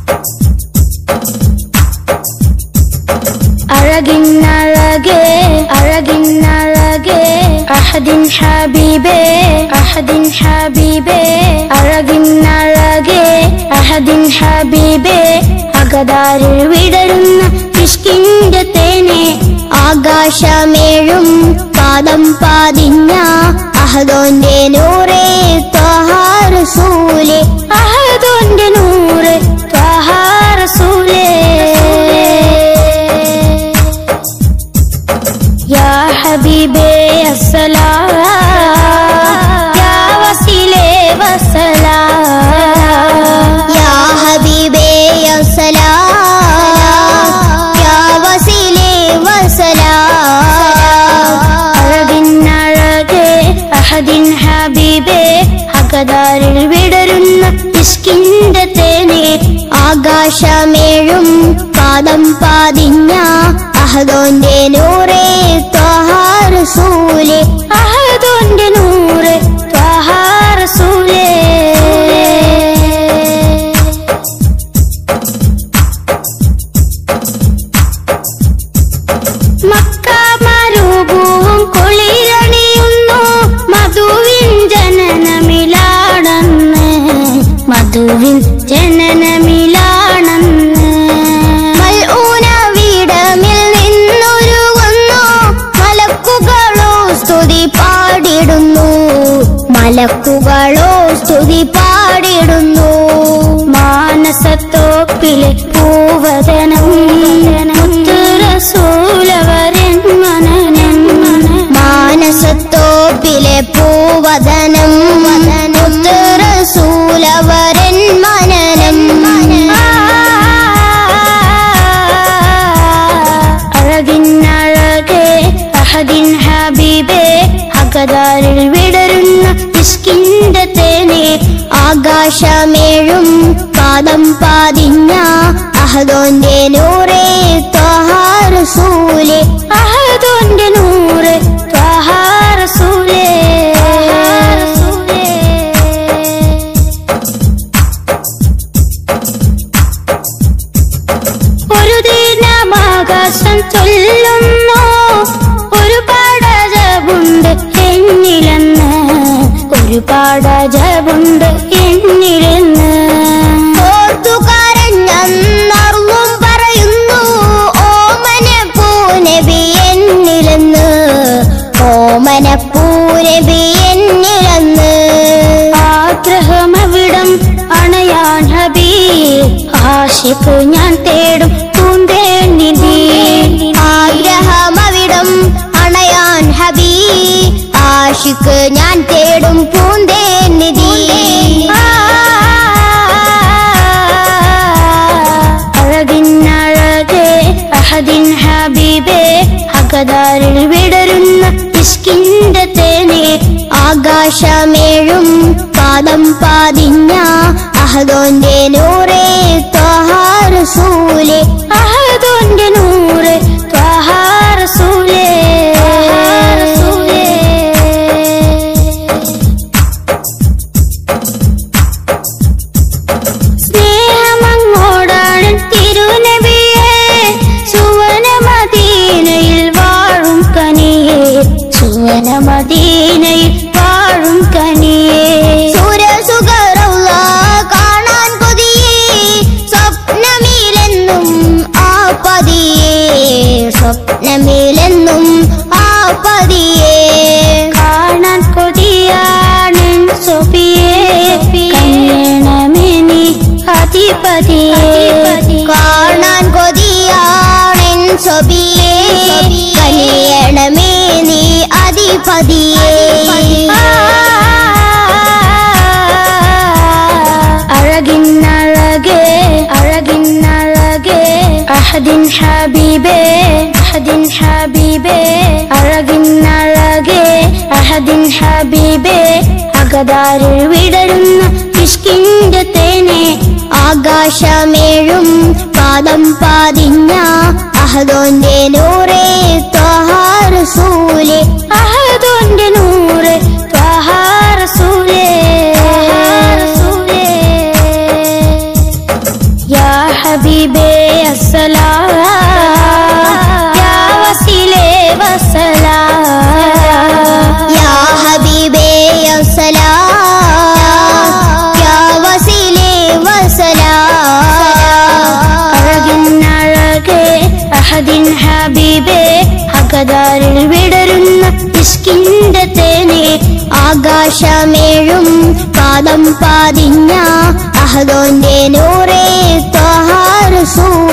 അഴകിന്നഴകേ അഴകിന്നഴകേ അഹദിൻ ഹബീബേ അഹദിൻ ഹബീബേ അഴകിന്നഴകേ അഹദിൻ ഹബീബേ അകതാരിൽ വിടരുന്ന ഇഷ്കിന്റെ തേനെ ആകാശമേഴും പാദം പാതിഞ്ഞ അഹദോന്റെ നൂറേ ത്വഹാറസൂലെ അഹദോന്റെ നൂറ് ത്വഹാ റസൂലേ യാ ഹബീബേ അസ്സലാം യാ വസീലേ വസലാം യാ ഹബീബേ അസ്സലാം യാ വസീലേ വസലാം അഴകിന്നഴകേ അഹദിൻ ഹബീബേ അകതാരിൽ വിടരുന്ന ഇഷ്കിന്റെ തേനെ ആകാശമേഴും പാദം പാതിഞ്ഞ അഹദോന്റെ നൂറേ ത്വഹാറസൂലെ അഹദോന്റെ നൂറ് ത്വഹാ റസൂലേ മക്ക മരുഭൂവും കുളിരണിയുന്നു മധുവിൻ ജനനമിലാണെന്ന് മധുവിൻ ജനനമിലാണെന്ന് മൽഊന വീടമിൽ നിന്നൊരുകുന്നു മലക്കുകളോ സ്തുതി പാടിടുന്നു മലക്കുകളോ സ്തുതി പാടിടുന്നു മാനസത്തോപ്പിലെ പൂവതനം മുത്തുറസൂലവരൻ മനനൻ മാനസത്തോപ്പിലെ പൂവദനം റസൂലവരൻ മനനം അഴകിന്നഴകേ അഹദിൻ ഹബീബേ അകതാരിൽ വിടരുന്ന ഇഷ്കിന്റെ തേനെ ആകാശമേഴും പാദം പാതിഞ്ഞ അഹദോന്റെ നൂറേ ത്വഹാറസൂലെ അഹദോന്റെ നൂറ് ത്വഹാ റസൂലേ ഒരു ദിനമാകാശം ചൊല്ലുന്നു ഒരു പാടജബുണ്ട് എന്നിലെന്ന് ഒരു പാടജബുണ്ട് എന്നിലെന്ന് ഓർത്തുകാരഞ്ഞന്നർന്നും പറയുന്നു ഓമന പൂനബി എന്നിലെന്ന് ഓമന പൂനബി എന്നിലെന്ന് ആഗ്രഹമവിടം അണയാൻ ഹബീ ആശിക്ക് ഞാൻ തേടും പൂന്തേ നിധി ആഗ്രഹമവിടം അണയാൻ ഹബീ ആഷിക്ക് ഞാൻ തേടും പൂന്തേ നിധി അഴകിന്നഴകേ അഹദിൻ ഹബീബേ അകതാരിൽ വിടരുന്ന ഇഷ്കിന്റെ തേനെ ആകാശമേഴും പാദം പാതിഞ്ഞ അഹദോന്റെ നൂറേ ത്വഹാറസൂലെ അഹദോന്റെ നൂറ് ത്വഹാ റസൂലേ സ്നേഹമങ്ങോടാണ് തിരുനബിയെ സുവന മദീനയിൽ വാഴും കനിയെ സുവന മദീനയിൽ വാഴും കനിയെ സുരസുഖറുള്ള കാണാൻ കൊതിയേ സ്വപ്നമിലെന്നും ആ പതിയേ സ്വപ്നമിലെന്നും ആ പതിയേ കാണാൻ കൊതിയാണ് സൊഫിയെ കല്യാണമെനി അധിപതിയെ കാണാൻ കൊതിയാണെൻ സ്വബിയേ കനിയണമേ നീ അധിപതിയേ അഴകിന്നഴകേ അഴകിന്നഴകേ അഹദിൻ ഹബീബേ അഹദിൻ ഹബീബേ അഴകിന്നഴകേ അഹദിൻ ഹബീബേ അകതാരിൽ വിടരുന്ന ഇഷ്കിന്റെ തേനെ ആകാശമേഴും പാദം പാതിഞ്ഞ അഹദോന്റെ നൂറേ ത്വഹാറസൂലെ അഹദോന്റെ നൂറ് ത്വഹാ റസൂലേ യാ അഹദിൻ ഹബീബേ അകതാരിൽ വിടരുന്ന ഇസ്കിന്റെ തേനെ ആകാശമേഴും പാദം പാതിഞ്ഞ അഹദോന്റെ നൂറേ ത്വഹാ റസൂൽ